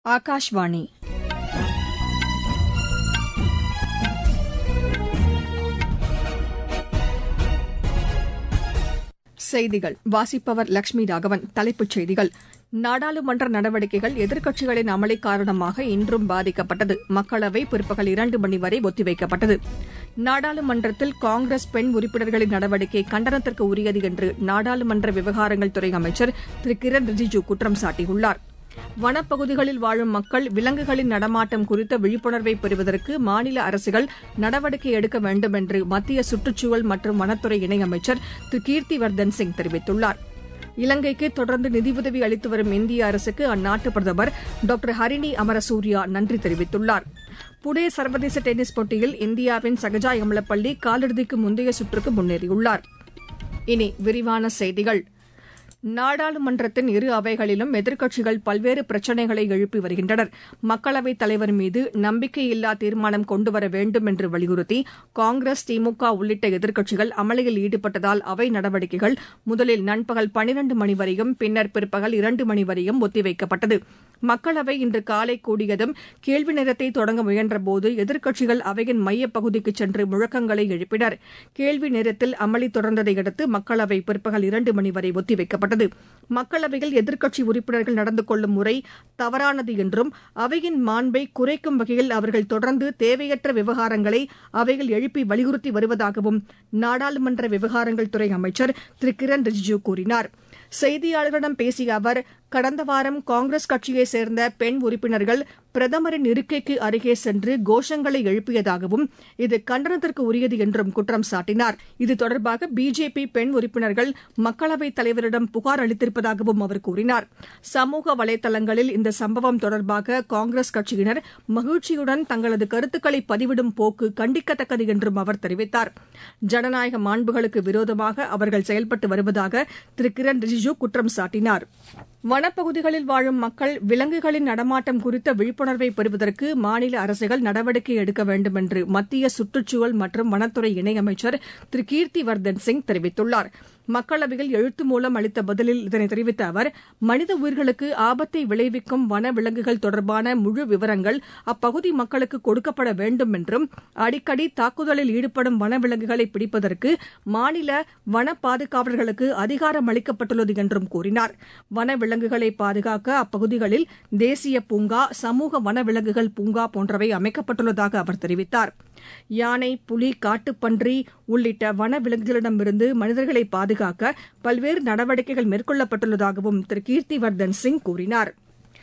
ஆகாஷ்வாணி செய்திகள் வாசிப்பவர் லட்சுமி ராகவன் தலைப்புச் செய்திகள் நாடாளுமன்ற நடவடிக்கைகள் எதிர்க்கட்சிகளின் அமளி காரணமாக இன்றும் பாதிக்கப்பட்டது மக்களவை பிற்பகல் இரண்டு மணி வரை ஒத்திவைக்கப்பட்டது நாடாளுமன்றத்தில் காங்கிரஸ் பெண் உறுப்பினர்களின் நடவடிக்கை கண்டனத்திற்கு உரியது என்று நாடாளுமன்ற விவகாரங்கள் துறை அமைச்சர் திரு கிரண் ரிஜிஜூ குற்றம் சாட்டியுள்ளார் வனப்பகுதிகளில் வாழும் மக்கள் விலங்குகளின் நடமாட்டம் குறித்த விழிப்புணர்வை பெறுவதற்கு மாநில அரசுகள் நடவடிக்கை எடுக்க வேண்டும் என்று மத்திய சுற்றுச்சூழல் மற்றும் வனத்துறை இணையமைச்சர் திரு கீர்த்திவர்தன் சிங் தெரிவித்துள்ளார் இலங்கைக்கு தொடர்ந்து நிதியுதவி அளித்து வரும் இந்திய அரசுக்கு அந்நாட்டு பிரதமர் டாக்டர் ஹரிணி அமரசூரியா நன்றி தெரிவித்துள்ளார் புனே சர்வதேச டென்னிஸ் போட்டியில் இந்தியாவின் சகஜா எமலப்பள்ளி காலிறுதிக்கு முந்தைய சுற்றுக்கு முன்னேறியுள்ளார் இனி விரிவான செய்திகள் நாடாளுமன்றத்தின் இரு அவைகளிலும் எதிர்க்கட்சிகள் பல்வேறு பிரச்சினைகளை எழுப்பி வருகின்றனர் மக்களவைத் தலைவர் மீது நம்பிக்கையில்லா தீர்மானம் கொண்டுவர வேண்டும் என்று வலியுறுத்தி காங்கிரஸ் திமுக உள்ளிட்ட எதிர்க்கட்சிகள் அமளியில் ஈடுபட்டதால் அவை நடவடிக்கைகள் முதலில் நண்பகல் பனிரண்டு மணி வரையும் பின்னர் பிற்பகல் இரண்டு மணி வரையும் ஒத்திவைக்கப்பட்டது மக்களவை இன்று காலை கூடியதும் கேள்வி நேரத்தை தொடங்க முயன்றபோது எதிர்க்கட்சிகள் அவையின் மையப்பகுதிக்கு சென்று முழக்கங்களை எழுப்பினர் கேள்வி நேரத்தில் அமளி தொடர்ந்ததை அடுத்து மக்களவை பிற்பகல் இரண்டு மணி வரை ஒத்திவைக்கப்பட்டது மக்களவையில் எதிர்க்கட்சி உறுப்பினர்கள் நடந்து கொள்ளும் முறை தவறானது என்றும் அவையின் மாண்பை குறைக்கும் வகையில் அவர்கள் தொடர்ந்து தேவையற்ற விவகாரங்களை அவையில் எழுப்பி வலியுறுத்தி வருவதாகவும் நாடாளுமன்ற விவகாரங்கள் துறை அமைச்சர் திரு கிரண் ரிஜிஜூ கூறினார் செய்தியாளர்களிடம் பேசிய அவர் கடந்த வாரம் காங்கிரஸ் கட்சியைச் சேர்ந்த பெண் உறுப்பினர்கள் பிரதமரின் இருக்கைக்கு அருகே சென்று கோஷங்களை எழுப்பியதாகவும் இது கண்டனத்திற்கு உரியது என்றும் குற்றம் சாட்டினார் இது தொடர்பாக பிஜேபி பெண் உறுப்பினர்கள் மக்களவைத் தலைவரிடம் புகார் அளித்திருப்பதாகவும் அவர் கூறினார் சமூக வலைதளங்களில் இந்த சம்பவம் தொடர்பாக காங்கிரஸ் கட்சியினர் மகிழ்ச்சியுடன் தங்களது கருத்துக்களை பதிவிடும் போக்கு கண்டிக்கத்தக்கது என்றும் அவர் தெரிவித்தார் ஜனநாயக மாண்புகளுக்கு விரோதமாக அவர்கள் செயல்பட்டு வருவதாக திரு கிரண் ரிஜிஜூ குற்றம் சாட்டினார் வனப்பகுதிகளில் வாழும் மக்கள் விலங்குகளின் நடமாட்டம் குறித்த விழிப்புணர்வை பெறுவதற்கு மாநில அரசுகள் நடவடிக்கை எடுக்க வேண்டும் என்று மத்திய சுற்றுச்சூழல் மற்றும் வனத்துறை இணையமைச்சர் திரு கீர்த்திவர்தன் சிங் தெரிவித்துள்ளார் மக்களவையில் எழுத்து மூலம் அளித்த பதிலில் இதனை தெரிவித்த அவர் மனித உயிர்களுக்கு ஆபத்தை விளைவிக்கும் வன விலங்குகள் தொடர்பான முழு விவரங்கள் அப்பகுதி மக்களுக்கு கொடுக்கப்பட வேண்டும் என்றும் அடிக்கடி தாக்குதலில் ஈடுபடும் வனவிலங்குகளை பிடிப்பதற்கு மாநில வன பாதுகாவலர்களுக்கு அதிகாரம் அளிக்கப்பட்டுள்ளது என்றும் கூறினார் வன விலங்குகளை பாதுகாக்க அப்பகுதிகளில் தேசிய பூங்கா சமூக வனவிலங்குகள் பூங்கா போன்றவை அமைக்கப்பட்டுள்ளதாக அவர் தெரிவித்தார் யானை புலி காட்டுப்பன்றி உள்ளிட்ட வன விலங்குகளிடமிருந்து மனிதர்களை பாதுகாக்க பல்வேறு நடவடிக்கைகள் மேற்கொள்ளப்பட்டுள்ளதாகவும் திரு கீர்த்திவர்தன் சிங் கூறினார்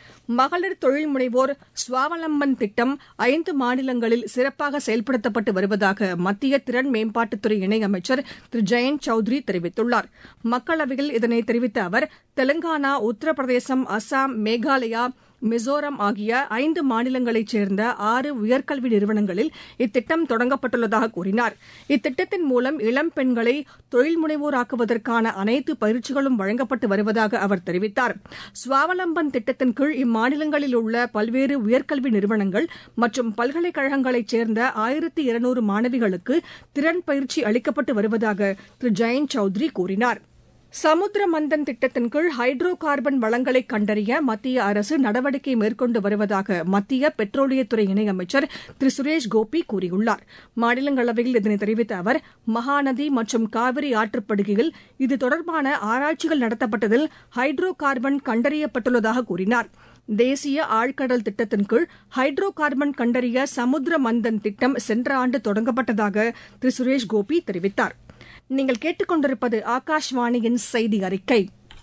மகளிர் தொழில் முனைவோர் சுவாவலம்பன் திட்டம் ஐந்து மாநிலங்களில் சிறப்பாக செயல்படுத்தப்பட்டு வருவதாக மத்திய திறன் மேம்பாட்டுத்துறை இணையமைச்சர் திரு ஜெயந்த் சௌத்ரி தெரிவித்துள்ளார் மக்களவையில் இதனை தெரிவித்த அவர் தெலங்கானா உத்தரப்பிரதேசம் அசாம் மேகாலயா மிசோரம் ஆகிய ஐந்து மாநிலங்களைச் சேர்ந்த ஆறு உயர்கல்வி நிறுவனங்களில் இத்திட்டம் தொடங்கப்பட்டுள்ளதாக கூறினார் இத்திட்டத்தின் மூலம் இளம் பெண்களை தொழில் முனைவோராக்குவதற்கான அனைத்து பயிற்சிகளும் வழங்கப்பட்டு வருவதாக அவர் தெரிவித்தார் சுவாவலம்பன் திட்டத்தின் கீழ் இம்மாநிலங்களில் உள்ள பல்வேறு உயர்கல்வி நிறுவனங்கள் மற்றும் பல்கலைக்கழகங்களைச் சேர்ந்த ஆயிரத்தி இருநூறு மாணவிகளுக்கு திறன் பயிற்சி அளிக்கப்பட்டு வருவதாக திரு ஜெயந்த் சௌத்ரி கூறினார் சமுத்திர மந்தன் திட்டத்தின் கீழ் ஹைட்ரோ கார்பன் வளங்களை கண்டறிய மத்திய அரசு நடவடிக்கை மேற்கொண்டு வருவதாக மத்திய பெட்ரோலியத்துறை இணையமைச்சர் திரு சுரேஷ் கோபி கூறியுள்ளார் மாநிலங்களவையில் இதனை தெரிவித்த அவர் மகாநதி மற்றும் காவிரி ஆற்றுப்படுகையில் இது தொடர்பான ஆராய்ச்சிகள் நடத்தப்பட்டதில் ஹைட்ரோ கார்பன் கண்டறியப்பட்டுள்ளதாக கூறினார் தேசிய ஆழ்கடல் திட்டத்தின் கீழ் ஹைட்ரோ கார்பன் கண்டறிய சமுத்திர மந்தன் திட்டம் சென்ற ஆண்டு தொடங்கப்பட்டதாக திரு சுரேஷ் கோபி தெரிவித்தார் நீங்கள் கேட்டுக்கொண்டிருப்பது ஆகாஷ்வாணியின் செய்தி அறிக்கை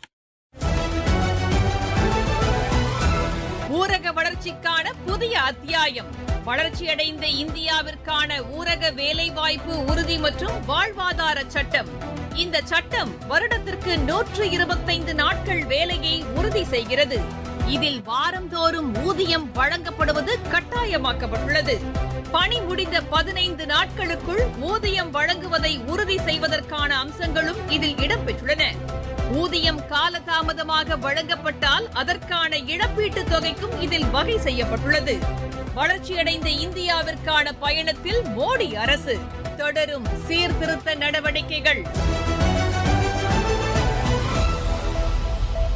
ஊரக வளர்ச்சிக்கான புதிய அத்தியாயம் வளர்ச்சியடைந்த இந்தியாவிற்கான ஊரக வேலைவாய்ப்பு உறுதி மற்றும் வாழ்வாதார சட்டம் இந்த சட்டம் வருடத்திற்கு நூற்று இருபத்தைந்து நாட்கள் வேலையை உறுதி செய்கிறது இதில் வாரந்தோறும் ஊதியம் வழங்கப்படுவது கட்டாயமாக்கப்பட்டுள்ளது பணி முடிந்த பதினைந்து நாட்களுக்குள் ஊதியம் வழங்குவதை உறுதி செய்வதற்கான அம்சங்களும் இதில் இடம்பெற்றுள்ளன ஊதியம் காலதாமதமாக வழங்கப்பட்டால் அதற்கான இழப்பீட்டுத் தொகைக்கும் இதில் வகை செய்யப்பட்டுள்ளது வளர்ச்சியடைந்த இந்தியாவிற்கான பயணத்தில் மோடி அரசு தொடரும் சீர்திருத்த நடவடிக்கைகள்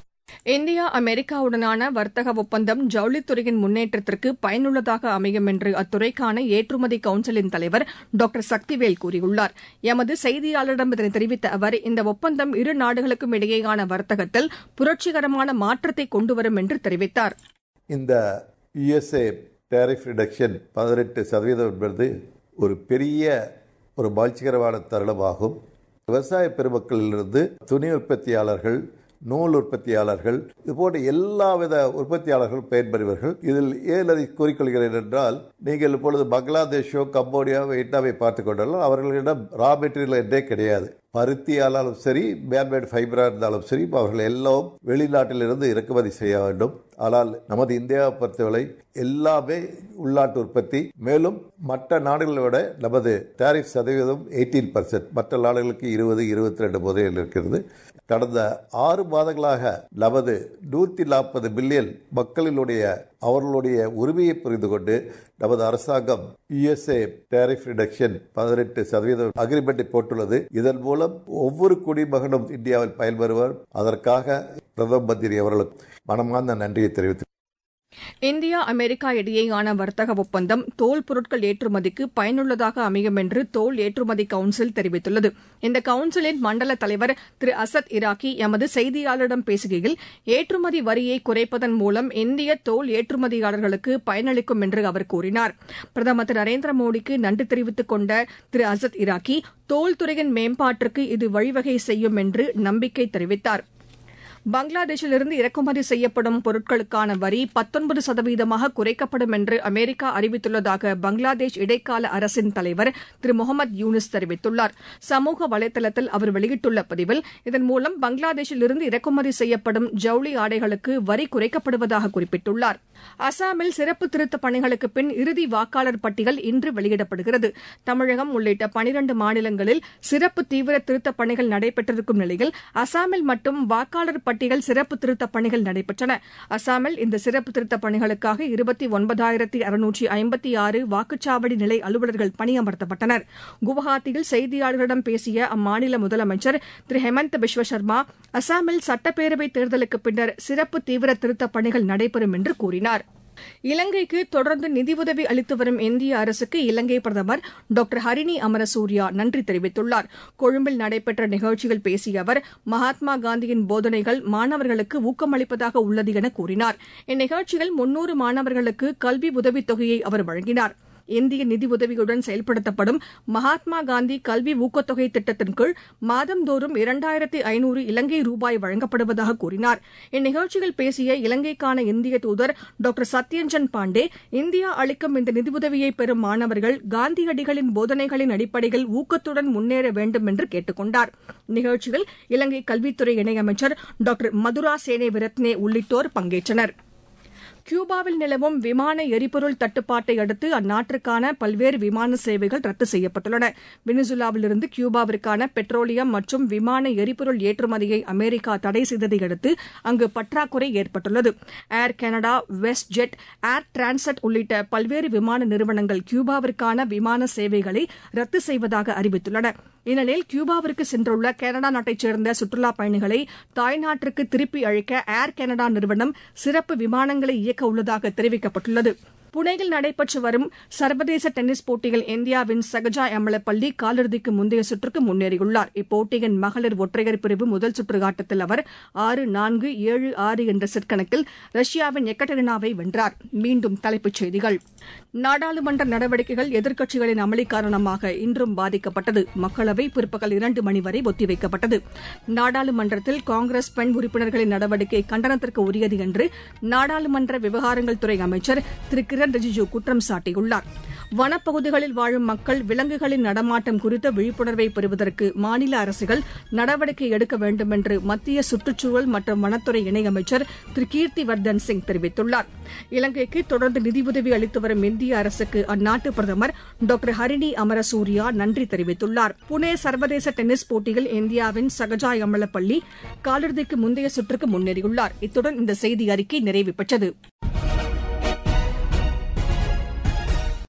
இந்தியா அமெரிக்காவுடனான வர்த்தக ஒப்பந்தம் ஜவுளித்துறையின் முன்னேற்றத்திற்கு பயனுள்ளதாக அமையும் என்று அத்துறைக்கான ஏற்றுமதி கவுன்சிலின் தலைவர் டாக்டர் சக்திவேல் கூறியுள்ளார் எமது செய்தியாளரிடம் இதனை தெரிவித்த அவர் இந்த ஒப்பந்தம் இரு நாடுகளுக்கும் இடையேயான வர்த்தகத்தில் புரட்சிகரமான மாற்றத்தை கொண்டுவரும் என்று தெரிவித்தார் இந்த யுஎஸ்ஏ டேரிஃப் ரிடக்ஷன் பதினெட்டு சதவீதம் என்பது ஒரு பெரிய ஒரு மகிழ்ச்சிகரமான தருணமாகும் விவசாய பெருமக்களிலிருந்து துணி உற்பத்தியாளர்கள் நூல் உற்பத்தியாளர்கள் இது போன்ற எல்லாவித உற்பத்தியாளர்கள் பயன்பெறுவார்கள் இதில் ஏன் அதை கூறிக்கொள்கிறேன் என்றால் நீங்கள் இப்பொழுது பங்களாதேஷோ கம்போடியா வியட்நாமை பார்த்துக் கொண்டாலும் அவர்களிடம் ரா மெட்டீரியல் என்றே கிடையாது பருத்தி ஆனாலும் சரி மேன்மேட் ஃபைபராக இருந்தாலும் சரி அவர்கள் எல்லாம் வெளிநாட்டிலிருந்து இறக்குமதி செய்ய வேண்டும் ஆனால் நமது இந்தியாவை பொறுத்தவரை எல்லாமே உள்நாட்டு உற்பத்தி மேலும் மற்ற நாடுகளை விட நமது டாரிஃப் சதவீதம் எயிட்டீன் பர்சன்ட் மற்ற நாடுகளுக்கு இருபது இருபத்தி ரெண்டு முதலில் இருக்கிறது கடந்த ஆறு மாதங்களாக நமது நூற்றி நாற்பது பில்லியன் மக்களினுடைய அவர்களுடைய உரிமையை புரிந்து கொண்டு நமது அரசாங்கம் யுஎஸ்ஏ டேரிஃப் ரிடக்ஷன் பதினெட்டு சதவீதம் அக்ரிமெண்டை போட்டுள்ளது இதன் மூலம் ஒவ்வொரு குடிமகனும் இந்தியாவில் பயன்பெறுவார் அதற்காக பிரதம மந்திரி அவர்களுக்கு மனமார்ந்த நன்றியை தெரிவித்து இந்தியா அமெரிக்கா இடையேயான வர்த்தக ஒப்பந்தம் தோல் பொருட்கள் ஏற்றுமதிக்கு பயனுள்ளதாக அமையும் என்று தோல் ஏற்றுமதி கவுன்சில் தெரிவித்துள்ளது இந்த கவுன்சிலின் மண்டல தலைவர் திரு அசத் இராக்கி எமது செய்தியாளரிடம் பேசுகையில் ஏற்றுமதி வரியை குறைப்பதன் மூலம் இந்திய தோல் ஏற்றுமதியாளர்களுக்கு பயனளிக்கும் என்று அவர் கூறினார் பிரதமர் திரு நரேந்திர மோடிக்கு நன்றி தெரிவித்துக் கொண்ட திரு அசத் இராக்கி தோல் துறையின் மேம்பாட்டிற்கு இது வழிவகை செய்யும் என்று நம்பிக்கை தெரிவித்தாா் பங்களாதேஷிலிருந்து இறக்குமதி செய்யப்படும் பொருட்களுக்கான வரி பத்தொன்பது சதவீதமாக குறைக்கப்படும் என்று அமெரிக்கா அறிவித்துள்ளதாக பங்களாதேஷ் இடைக்கால அரசின் தலைவர் திரு முகமது யூனிஸ் தெரிவித்துள்ளார் சமூக வலைதளத்தில் அவர் வெளியிட்டுள்ள பதிவில் இதன் மூலம் பங்களாதேஷிலிருந்து இறக்குமதி செய்யப்படும் ஜவுளி ஆடைகளுக்கு வரி குறைக்கப்படுவதாக குறிப்பிட்டுள்ளார் அசாமில் சிறப்பு திருத்தப் பணிகளுக்கு பின் இறுதி வாக்காளர் பட்டியல் இன்று வெளியிடப்படுகிறது தமிழகம் உள்ளிட்ட பனிரண்டு மாநிலங்களில் சிறப்பு தீவிர திருத்தப் பணிகள் நடைபெற்றிருக்கும் நிலையில் அசாமில் மட்டும் வாக்காளர் பட்டியல் சிறப்பு திருத்தப் பணிகள் நடைபெற்றன அசாமில் இந்த சிறப்பு திருத்தப் பணிகளுக்காக இருபத்தி ஒன்பதாயிரத்தி அறுநூற்றி ஐம்பத்தி ஆறு வாக்குச்சாவடி நிலை அலுவலர்கள் பணியமர்த்தப்பட்டனர் குவஹாத்தியில் செய்தியாளர்களிடம் பேசிய அம்மாநில முதலமைச்சர் திரு ஹெமந்த் பிஸ்வ சர்மா அசாமில் சட்டப்பேரவைத் தேர்தலுக்கு பின்னர் சிறப்பு தீவிர திருத்தப் பணிகள் நடைபெறும் என்று கூறினார் இலங்கைக்கு தொடர்ந்து நிதியுதவி அளித்து வரும் இந்திய அரசுக்கு இலங்கை பிரதமர் டாக்டர் ஹரிணி அமரசூரியா நன்றி தெரிவித்துள்ளார் கொழும்பில் நடைபெற்ற நிகழ்ச்சியில் பேசிய அவர் மகாத்மா காந்தியின் போதனைகள் மாணவர்களுக்கு ஊக்கமளிப்பதாக உள்ளது என கூறினார் இந்நிகழ்ச்சியில் முன்னூறு மாணவர்களுக்கு கல்வி உதவித் தொகையை அவர் வழங்கினார் இந்திய நிதியுதவியுடன் செயல்படுத்தப்படும் மகாத்மா காந்தி கல்வி ஊக்கத்தொகை திட்டத்தின் கீழ் மாதந்தோறும் இரண்டாயிரத்தி ஐநூறு இலங்கை ரூபாய் வழங்கப்படுவதாக கூறினார் இந்நிகழ்ச்சியில் பேசிய இலங்கைக்கான இந்திய தூதர் டாக்டர் சத்யஞ்சன் பாண்டே இந்தியா அளிக்கும் இந்த நிதியுதவியை பெறும் மாணவர்கள் காந்தியடிகளின் போதனைகளின் அடிப்படையில் ஊக்கத்துடன் முன்னேற வேண்டும் என்று கேட்டுக் கொண்டார் நிகழ்ச்சியில் இலங்கை கல்வித்துறை இணையமைச்சர் டாக்டர் மதுரா சேனே விரத்னே உள்ளிட்டோர் பங்கேற்றனா் கியூபாவில் நிலவும் விமான எரிபொருள் தட்டுப்பாட்டை அடுத்து அந்நாட்டிற்கான பல்வேறு விமான சேவைகள் ரத்து செய்யப்பட்டுள்ளன வெனிசுலாவிலிருந்து கியூபாவிற்கான பெட்ரோலியம் மற்றும் விமான எரிபொருள் ஏற்றுமதியை அமெரிக்கா தடை செய்ததை அடுத்து அங்கு பற்றாக்குறை ஏற்பட்டுள்ளது Air Canada WestJet Air Transat உள்ளிட்ட பல்வேறு விமான நிறுவனங்கள் கியூபாவிற்கான விமான சேவைகளை ரத்து செய்வதாக அறிவித்துள்ளன இந்நிலையில் கியூபாவிற்கு சென்றுள்ள கனடா நாட்டைச் சேர்ந்த சுற்றுலாப் பயணிகளை தாய்நாட்டிற்கு திருப்பி அழைக்க ஏர் கனடா நிறுவனம் சிறப்பு விமானங்களை இயக்க உள்ளதாக தெரிவிக்கப்பட்டுள்ளது புனேயில் நடைபெற்று வரும் சர்வதேச டென்னிஸ் போட்டியில் இந்தியாவின் சகஜா எமலப்பள்ளி காலிறுதிக்கு முந்தைய சுற்றுக்கு முன்னேறியுள்ளார் இப்போட்டியின் மகளிர் ஒற்றையர் பிரிவு முதல் சுற்று ஆட்டத்தில் அவர் ஆறு நான்கு ஏழு ஆறு என்ற செட் கணக்கில் ரஷ்யாவின் எக்கட்டரினாவை வென்றார் மீண்டும் தலைப்புச் செய்திகள் நாடாளுமன்ற நடவடிக்கைகள் எதிர்க்கட்சிகளின் அமளி காரணமாக இன்றும் பாதிக்கப்பட்டது மக்களவை பிற்பகல் இரண்டு மணி வரை ஒத்திவைக்கப்பட்டது நாடாளுமன்றத்தில் காங்கிரஸ் பெண் உறுப்பினர்களின் நடவடிக்கை கண்டனத்திற்கு உரியது என்று நாடாளுமன்ற விவகாரங்கள் துறை அமைச்சர் திரு கிரண் ரிஜிஜு குற்றம் சாட்டியுள்ளார் வனப்பகுதிகளில் வாழும் மக்கள் விலங்குகளின் நடமாட்டம் குறித்த விழிப்புணர்வை பெறுவதற்கு மாநில அரசுகள் நடவடிக்கை எடுக்க வேண்டும் என்று மத்திய சுற்றுச்சூழல் மற்றும் வனத்துறை இணையமைச்சர் திரு கீர்த்தி வர்தன் சிங் தெரிவித்துள்ளார் இலங்கைக்கு தொடர்ந்து நிதியுதவி அளித்து வரும் இந்திய அரசுக்கு அந்நாட்டு பிரதமர் டாக்டர் ஹரிணி அமரசூரியா நன்றி தெரிவித்துள்ளார் புனே சர்வதேச டென்னிஸ் போட்டியில் இந்தியாவின் சகஜா அமலப்பள்ளி காலிறுதிக்கு முந்தைய சுற்றுக்கு முன்னேறியுள்ளார் இத்துடன் இந்த செய்தி அறிக்கை நிறைவு பெற்றது